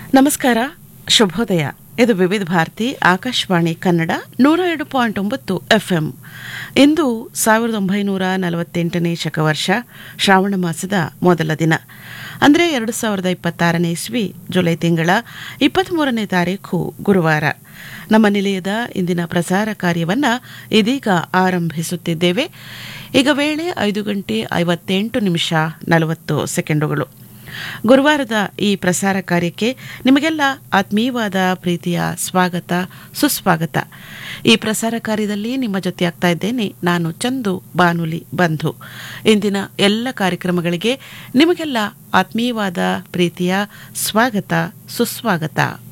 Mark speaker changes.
Speaker 1: ನಮಸ್ಕಾರ ಶುಭೋದಯ ಇದು ವಿವಿಧ ಭಾರತಿ ಆಕಾಶವಾಣಿ ಕನ್ನಡ ನೂರ ಎರಡು ಪಾಯಿಂಟ್ ಒಂಬತ್ತು ಎಫ್ಎಂ ಇಂದು ಸಾವಿರದ ಒಂಬೈನೂರ ನಲವತ್ತೆಂಟನೇ ಶಕವರ್ಷ ಶ್ರಾವಣ ಮಾಸದ ಮೊದಲ ದಿನ ಅಂದರೆ ಎರಡು ಸಾವಿರದ ಇಪ್ಪತ್ತಾರನೇ ಇಸ್ವಿ ಜುಲೈ ತಿಂಗಳ ಇಪ್ಪತ್ತ್ಮೂರನೇ ತಾರೀಖು ಗುರುವಾರ ನಮ್ಮ ನಿಲಯದ ಇಂದಿನ ಪ್ರಸಾರ ಕಾರ್ಯವನ್ನು ಇದೀಗ ಆರಂಭಿಸುತ್ತಿದ್ದೇವೆ ಈಗ ವೇಳೆ ಐದು ಗಂಟೆ ಐವತ್ತೆಂಟು ನಿಮಿಷ ನಲವತ್ತು ಸೆಕೆಂಡುಗಳು ಗುರುವಾರದ ಈ ಪ್ರಸಾರ ಕಾರ್ಯಕ್ಕೆ ನಿಮಗೆಲ್ಲ ಆತ್ಮೀಯವಾದ ಪ್ರೀತಿಯ ಸ್ವಾಗತ ಸುಸ್ವಾಗತ ಈ ಪ್ರಸಾರ ಕಾರ್ಯದಲ್ಲಿ ನಿಮ್ಮ ಜೊತೆ ಆಗ್ತಾ ಇದ್ದೇನೆ ನಾನು ಚಂದು ಬಾನುಲಿ ಬಂಧು ಇಂದಿನ ಎಲ್ಲ ಕಾರ್ಯಕ್ರಮಗಳಿಗೆ ನಿಮಗೆಲ್ಲ ಆತ್ಮೀಯವಾದ ಪ್ರೀತಿಯ ಸ್ವಾಗತ ಸುಸ್ವಾಗತ